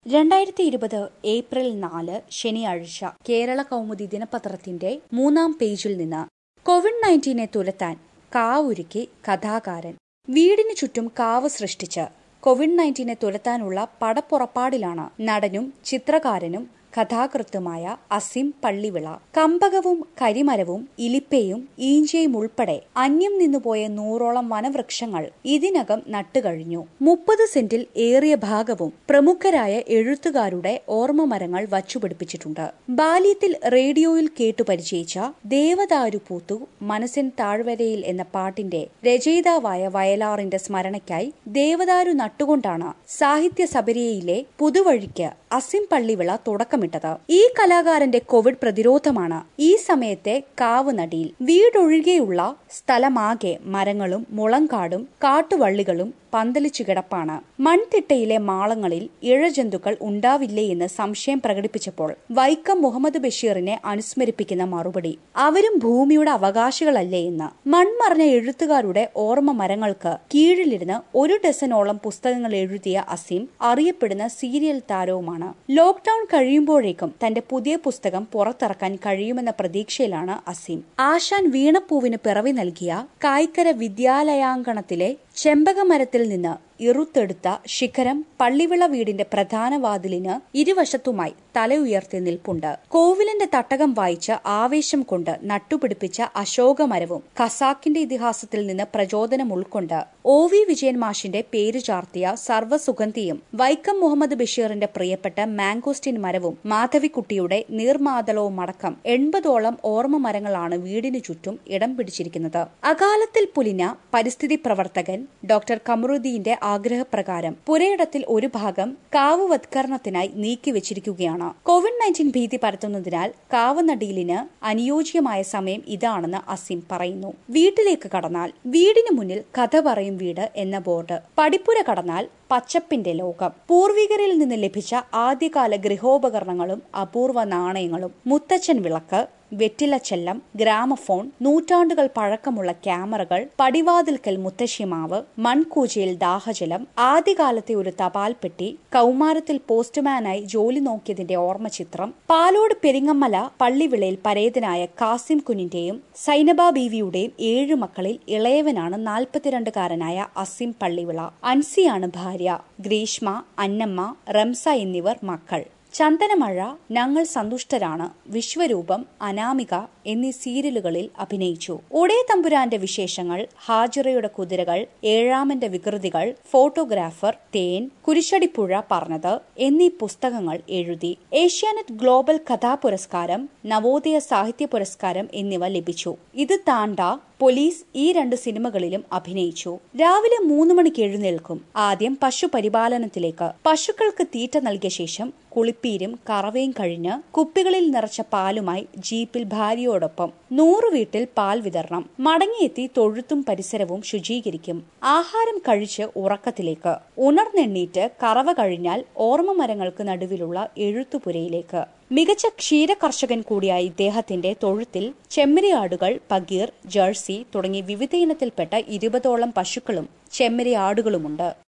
രണ്ടായിരത്തി ഇരുപത് ഏപ്രിൽ നാല് ശനിയാഴ്ച കേരള കൗമുദി ദിനപത്രത്തിന്റെ മൂന്നാം പേജിൽ നിന്ന് കോവിഡ് നയൻറ്റീനെ തുരത്താൻ കാവൊരുക്കി കഥാകാരൻ വീടിനു ചുറ്റും കാവ് സൃഷ്ടിച്ച് കോവിഡ് നയൻറ്റീനെ തുരത്താനുള്ള പടപ്പുറപ്പാടിലാണ് നടനും ചിത്രകാരനും കഥാകൃത്തുമായ അസിം പള്ളിവിള കമ്പകവും കരിമരവും ഇലിപ്പയും ഈഞ്ചയും ഉൾപ്പെടെ അന്യം നിന്നുപോയ നൂറോളം വനവൃക്ഷങ്ങൾ ഇതിനകം നട്ടുകഴിഞ്ഞു മുപ്പത് സെന്റിൽ ഏറിയ ഭാഗവും പ്രമുഖരായ എഴുത്തുകാരുടെ ഓർമ്മമരങ്ങൾ വച്ചുപിടിപ്പിച്ചിട്ടുണ്ട് ബാല്യത്തിൽ റേഡിയോയിൽ കേട്ടു പരിചയിച്ച ദേവദാരു പൂത്തു മനസ്സിൻ താഴ്വരയിൽ എന്ന പാട്ടിന്റെ രചയിതാവായ വയലാറിന്റെ സ്മരണയ്ക്കായി ദേവദാരു നട്ടുകൊണ്ടാണ് സാഹിത്യ സബരിയയിലെ പുതുവഴിക്ക് അസിം പള്ളിവിള തുടക്കമിട്ടത് ഈ കലാകാരന്റെ കോവിഡ് പ്രതിരോധമാണ് ഈ സമയത്തെ കാവ് നടിയിൽ വീടൊഴികെയുള്ള സ്ഥലമാകെ മരങ്ങളും മുളങ്കാടും കാട്ടുവള്ളികളും പന്തലിച്ചു കിടപ്പാണ് മൺതിട്ടയിലെ മാളങ്ങളിൽ ഇഴജന്തുക്കൾ ഉണ്ടാവില്ലേ എന്ന് സംശയം പ്രകടിപ്പിച്ചപ്പോൾ വൈക്കം മുഹമ്മദ് ബഷീറിനെ അനുസ്മരിപ്പിക്കുന്ന മറുപടി അവരും ഭൂമിയുടെ അവകാശികളല്ലേ എന്ന് മൺമറഞ്ഞ എഴുത്തുകാരുടെ ഓർമ്മ മരങ്ങൾക്ക് കീഴിലിരുന്ന് ഒരു ഡസനോളം പുസ്തകങ്ങൾ എഴുതിയ അസീം അറിയപ്പെടുന്ന സീരിയൽ താരവുമാണ് ലോക്ഡൌൺ കഴിയുമ്പോഴേക്കും തന്റെ പുതിയ പുസ്തകം പുറത്തിറക്കാൻ കഴിയുമെന്ന പ്രതീക്ഷയിലാണ് അസീം ആശാൻ വീണപ്പൂവിന് പിറവി നൽകിയ കായ്ക്കര വിദ്യാലയാങ്കണത്തിലെ ചെമ്പകമരത്തിൽ നിന്ന് ഇറുത്തെടുത്ത ശിഖരം പള്ളിവിള വീടിന്റെ പ്രധാന വാതിലിന് ഇരുവശത്തുമായി തല ഉയർത്തി നിൽപ്പുണ്ട് കോവിലിന്റെ തട്ടകം വായിച്ച് ആവേശം കൊണ്ട് നട്ടുപിടിപ്പിച്ച അശോകമരവും ഖസാക്കിന്റെ ഇതിഹാസത്തിൽ നിന്ന് പ്രചോദനം ഉൾക്കൊണ്ട് ഒ വി വിജയൻ മാഷിന്റെ പേരു ചാർത്തിയ സർവ്വസുഗന്ധിയും വൈക്കം മുഹമ്മദ് ബഷീറിന്റെ പ്രിയപ്പെട്ട മാംഗോസ്റ്റിൻ മരവും മാധവിക്കുട്ടിയുടെ നീർമാതളവും അടക്കം എൺപതോളം ഓർമ്മ മരങ്ങളാണ് വീടിനു ചുറ്റും ഇടം പിടിച്ചിരിക്കുന്നത് അകാലത്തിൽ പുലിന പരിസ്ഥിതി പ്രവർത്തകൻ ഡോക്ടർ കമറുദ്ദീന്റെ ആഗ്രഹപ്രകാരം പുരയിടത്തിൽ ഒരു ഭാഗം കാവുവത്കരണത്തിനായി നീക്കിവച്ചിരിക്കുകയാണ് കോവിഡ് നയൻറ്റീൻ ഭീതി പരത്തുന്നതിനാൽ കാവ് നടീലിന് അനുയോജ്യമായ സമയം ഇതാണെന്ന് അസിം പറയുന്നു വീട്ടിലേക്ക് കടന്നാൽ വീടിന് മുന്നിൽ കഥ പറയും വീട് എന്ന ബോർഡ് പടിപ്പുര കടന്നാൽ പച്ചപ്പിന്റെ ലോകം പൂർവികരിൽ നിന്ന് ലഭിച്ച ആദ്യകാല ഗൃഹോപകരണങ്ങളും അപൂർവ നാണയങ്ങളും മുത്തച്ഛൻ വിളക്ക് വെറ്റിലച്ചെല്ലം ഗ്രാമഫോൺ നൂറ്റാണ്ടുകൾ പഴക്കമുള്ള ക്യാമറകൾ പടിവാതിൽക്കൽ മുത്തശ്ശിമാവ് മൺകൂജയിൽ ദാഹജലം ആദ്യകാലത്തെ ഒരു തപാൽ പെട്ടി കൗമാരത്തിൽ പോസ്റ്റ്മാനായി ജോലി നോക്കിയതിന്റെ ഓർമ്മചിത്രം പാലോട് പെരിങ്ങമ്മല പള്ളിവിളയിൽ പരേതനായ കാസിം കുനിന്റെയും സൈനബ ബീവിയുടെയും ഏഴു മക്കളിൽ ഇളയവനാണ് നാൽപ്പത്തിരണ്ടുകാരനായ അസിം പള്ളിവിള അൻസിയാണ് ഭാര്യ ഗ്രീഷ്മ അന്നമ്മ റംസ എന്നിവർ മക്കൾ ചന്ദനമഴ ഞങ്ങൾ സന്തുഷ്ടരാണ് വിശ്വരൂപം അനാമിക എന്നീ സീരിയലുകളിൽ അഭിനയിച്ചു ഒടേ തമ്പുരാന്റെ വിശേഷങ്ങൾ ഹാജിറയുടെ കുതിരകൾ ഏഴാമന്റെ വികൃതികൾ ഫോട്ടോഗ്രാഫർ തേൻ കുരിശടിപ്പുഴ പറഞ്ഞത് എന്നീ പുസ്തകങ്ങൾ എഴുതി ഏഷ്യാനെറ്റ് ഗ്ലോബൽ കഥാ പുരസ്കാരം നവോദയ സാഹിത്യ പുരസ്കാരം എന്നിവ ലഭിച്ചു ഇത് താണ്ട പോലീസ് ഈ രണ്ട് സിനിമകളിലും അഭിനയിച്ചു രാവിലെ മൂന്ന് മണിക്ക് എഴുന്നേൽക്കും ആദ്യം പശു പരിപാലനത്തിലേക്ക് പശുക്കൾക്ക് തീറ്റ നൽകിയ ശേഷം കുളിപ്പീരും കറവയും കഴിഞ്ഞ് കുപ്പികളിൽ നിറച്ച പാലുമായി ജീപ്പിൽ ഭാര്യയോടൊപ്പം നൂറു വീട്ടിൽ പാൽ വിതരണം മടങ്ങിയെത്തി തൊഴുത്തും പരിസരവും ശുചീകരിക്കും ആഹാരം കഴിച്ച് ഉറക്കത്തിലേക്ക് ഉണർന്നെണ്ണീറ്റ് കറവ കഴിഞ്ഞാൽ ഓർമ്മ മരങ്ങൾക്ക് നടുവിലുള്ള എഴുത്തുപുരയിലേക്ക് മികച്ച ക്ഷീര കർഷകൻ കൂടിയായ ഇദ്ദേഹത്തിന്റെ തൊഴുത്തിൽ ചെമ്മരിയാടുകൾ പഗീർ ജേഴ്സി തുടങ്ങി വിവിധ ഇനത്തിൽപ്പെട്ട ഇരുപതോളം പശുക്കളും ചെമ്മരിയാടുകളുമുണ്ട്